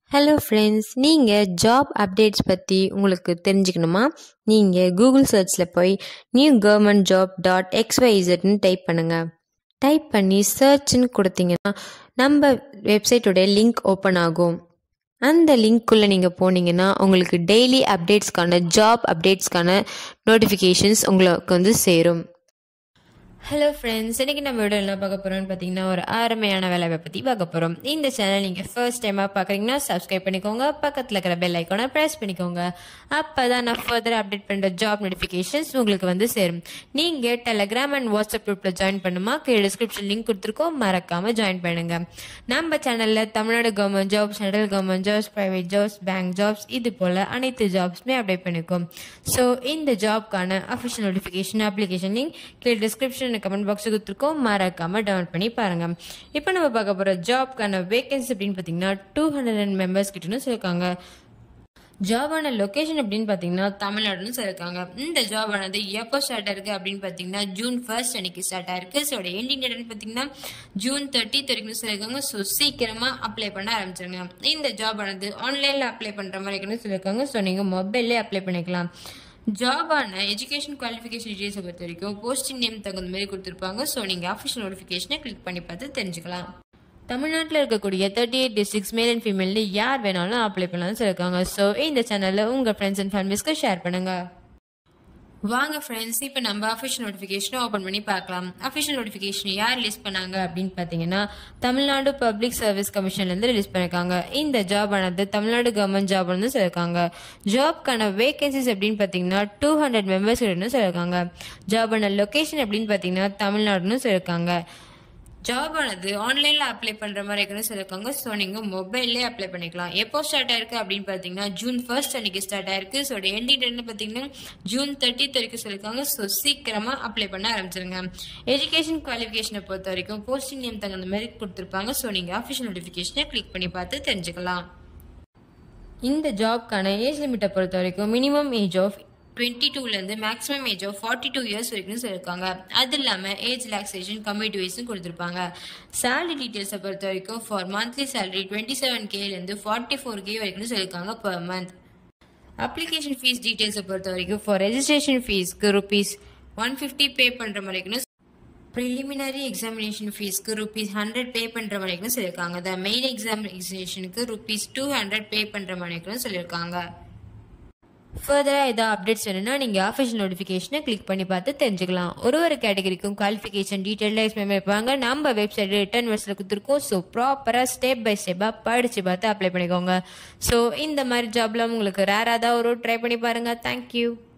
hello friends நீங்கள் job updates பற்றி உங்களுக்கு தெரிஞ்சுக்கணுமா நீங்கள் கூகுள் சர்ச்சில் போய் நியூ கவர்மெண்ட் ஜாப் டாட் எக்ஸ்ஒய்இசட்னு டைப் பண்ணுங்கள் டைப் பண்ணி சர்ச்னு கொடுத்தீங்கன்னா நம்ம வெப்சைட்டோடைய லிங்க் ஓப்பன் ஆகும் அந்த லிங்க்குள்ளே நீங்கள் போனீங்கன்னா உங்களுக்கு டெய்லி அப்டேட்ஸ்க்கான ஜாப் அப்டேட்ஸ்க்கான நோட்டிஃபிகேஷன்ஸ் உங்களுக்கு வந்து சேரும் ஹலோ ஃப்ரெண்ட்ஸ் இன்றைக்கி நம்ம வீடியோ என்ன பார்க்க போகிறோம்னு பார்த்தீங்கன்னா ஒரு அருமையான வேலையை பற்றி பார்க்க போகிறோம் இந்த சேனல் நீங்கள் ஃபர்ஸ்ட் டைமாக பார்க்குறீங்கன்னா சப்ஸ்கிரைப் பண்ணிக்கோங்க பக்கத்தில் இருக்கிற பெல் ஐக்கானை ப்ரெஸ் பண்ணிக்கோங்க அப்போ தான் நான் ஃபர்தர் அப்டேட் பண்ணுற ஜாப் நோட்டிஃபிகேஷன்ஸ் உங்களுக்கு வந்து சேரும் நீங்கள் டெலகிராம் அண்ட் வாட்ஸ்அப் குரூப்பில் ஜாயின் பண்ணுமா கீழே டிஸ்கிரிப்ஷன் லிங்க் கொடுத்துருக்கோம் மறக்காமல் ஜாயின் பண்ணுங்க நம்ம சேனலில் Tamil Nadu government jobs central government jobs private jobs bank jobs இது போல் அனைத்து ஜாப்ஸுமே அப்டேட் பண்ணிக்கோம் ஸோ இந்த ஜாப்க்கான அஃபிஷியல் நோட்டிஃபிகேஷன் அப்ளிகேஷன் லிங்க் கீழே டிஸ்கிரிப்ஷன் கமெண்ட் பாக்ஸ் கொடுத்துருக்கோம் மறக்காம டவுன்லோட் பண்ணி பாருங்க இப்போ நம்ம பார்க்க போகிற ஜாப்க்கான வேகன்சி அப்படின்னு பார்த்தீங்கன்னா டூ ஹண்ட்ரட் அண்ட் மெம்பர்ஸ் கிட்டன்னு சொல்லியிருக்காங்க ஜாபான லொக்கேஷன் அப்படின்னு பார்த்தீங்கன்னா தமிழ்நாடுன்னு சொல்லியிருக்காங்க இந்த ஜாப் ஆனது எப்போ ஸ்டார்ட் ஆயிருக்கு அப்படின்னு பார்த்தீங்கன்னா ஜூன் ஃபர்ஸ்ட் அன்னைக்கு ஸ்டார்ட் ஆயிருக்கு ஸோ எண்டிங் டேட்னு பார்த்தீங்கன்னா ஜூன் தேர்ட்டி வரைக்கும் சொல்லியிருக்காங்க ஸோ சீக்கிரமாக அப்ளை பண்ண ஆரம்பிச்சிருங்க இந்த ஜாப் ஆனது ஆன்லைனில் அப்ளை பண்ணுற மாதிரி இருக்குன்னு சொல்லியிருக்காங்க ஸோ நீங்கள் மொபைல்லே அப்ளை பண்ணிக்கலாம் ஜாபான எஜுகேஷன் குவாலிஃபிகேஷன் டீடைல்ஸை பொறுத்த வரைக்கும் போஸ்டிங் நேம் தகுந்த மாதிரி கொடுத்துருப்பாங்க ஸோ நீங்கள் அஃபிஷியல் நோட்டிஃபிகேஷனை கிளிக் பண்ணி பார்த்து தெரிஞ்சுக்கலாம் தமிழ்நாட்டில் இருக்கக்கூடிய thirty eight districts male and female யார் வேணாலும் அப்ளை பண்ணலாம்னு சொல்லியிருக்காங்க ஸோ இந்த சேனலில் உங்கள் ஃப்ரெண்ட்ஸ் அண்ட் ஃபேமிலிஸ்க்கு ஷேர் பண்ணுங்கள் வாங்க ஃப்ரெண்ட்ஸ் இப்போ நம்ம அஃபிஷியல் நோட்டிஃபிகேஷனை ஓப்பன் பண்ணி பார்க்கலாம் அஃபிஷியல் நோட்டிஃபிகேஷன் யார் ரிலீஸ் பண்ணாங்க அப்படின்னு பார்த்தீங்கன்னா தமிழ்நாடு பப்ளிக் சர்வீஸ் கமிஷன்லேருந்து ரிலீஸ் பண்ணியிருக்காங்க இந்த ஜாப் ஆனது தமிழ்நாடு கவர்மெண்ட் ஜாப் வந்து சொல்லியிருக்காங்க ஜாப்க்கான வேகன்சிஸ் அப்படின்னு பார்த்தீங்கன்னா டூ ஹண்ட்ரட் மெம்பர்ஸ் சொல்லியிருக்காங்க ஜாபான லொக்கேஷன் அப்படின்னு பார்த்தீங்கன்னா தமிழ்நாடுன்னு சொல்லியிருக்காங்க ஜாப் ஆனது ஆன்லைனில் அப்ளை பண்ணுற மாதிரி இருக்குன்னு சொல்லியிருக்காங்க ஸோ நீங்கள் மொபைல்லே அப்ளை பண்ணிக்கலாம் எப்போ ஸ்டார்ட் ஆயிருக்கு அப்படின்னு பார்த்தீங்கன்னா ஜூன் ஃபர்ஸ்ட் அன்னைக்கு ஸ்டார்ட் ஆயிருக்கு ஸோ எண்டிங் டேட்னு பார்த்தீங்கன்னா ஜூன் தேர்ட்டி வரைக்கும் சொல்லியிருக்காங்க ஸோ சீக்கிரமாக அப்ளை பண்ண ஆரம்பிச்சிருங்க எஜுகேஷன் குவாலிஃபிகேஷனை பொறுத்த வரைக்கும் போஸ்டிங் நேம் தகுந்த மாதிரி கொடுத்துருப்பாங்க ஸோ நீங்கள் அஃபிஷியல் நோட்டிஃபிகேஷனை கிளிக் பண்ணி பார்த்து தெரிஞ்சுக்கலாம் இந்த ஜாப்க்கான ஏஜ் லிமிட்டை பொறுத்த வரைக்கும் மினிமம் ஏஜ் ஆஃப் டுவெண்ட்டி டூலேருந்து maximum age of forty two years வரைக்கும் சொல்லியிருக்காங்க அது இல்லாமல் ஏஜ் ரிலாக்ஸேஷன் கம்யூனிட்டி வைஸும் கொடுத்துருப்பாங்க சேலரி டீட்டெயில்ஸை பொறுத்த வரைக்கும் for monthly salary twenty seven கேலேருந்து ஃபார்ட்டி ஃபோர் கே வரைக்கும் சொல்லியிருக்காங்க பர் மந்த் அப்ளிகேஷன் ஃபீஸ் டீட்டெயில்ஸை பொறுத்த வரைக்கும் ஃபார் ரெஜிஸ்ட்ரேஷன் ஃபீஸ்க்கு ருபீஸ் ஒன் ஃபிஃப்டி பே பண்ணுற மாதிரிக்கும் ப்ரிலிமினரி எக்ஸாமினேஷன் ஃபீஸ்க்கு ருபீஸ் ஹண்ட்ரட் பே பண்ணுற மாதிரிக்கும் சொல்லியிருக்காங்க த மெயின் எக்ஸாமினேஷனுக்கு ருபீஸ் டூ ஹண்ட்ரட் பே பண்ணுற மாதிரிக்கும் சொல்லியிருக்காங்க ஃபர்தராக ஏதாவது அப்டேட்ஸ் வேணும்னா நீங்கள் ஆஃபீஷியல் நோட்டிஃபிகேஷனை கிளிக் பண்ணி பார்த்து தெரிஞ்சுக்கலாம் ஒரு ஒரு கேட்டகரிக்கும் குவாலிஃபிகேஷன் டீட்டெயிலாக எக்ஸ்பிளைன் இருப்பாங்க நம்ம வெப்சைட் ரிட்டர்ன் வர்ஸில் கொடுத்துருக்கோம் ஸோ ப்ராப்பராக ஸ்டெப் பை ஸ்டெப்பாக படித்து பார்த்து அப்ளை பண்ணிக்கோங்க ஸோ இந்த மாதிரி ஜாப்லாம் உங்களுக்கு ரேராக தான் ஒரு ட்ரை பண்ணி பாருங்கள் தேங்க்யூ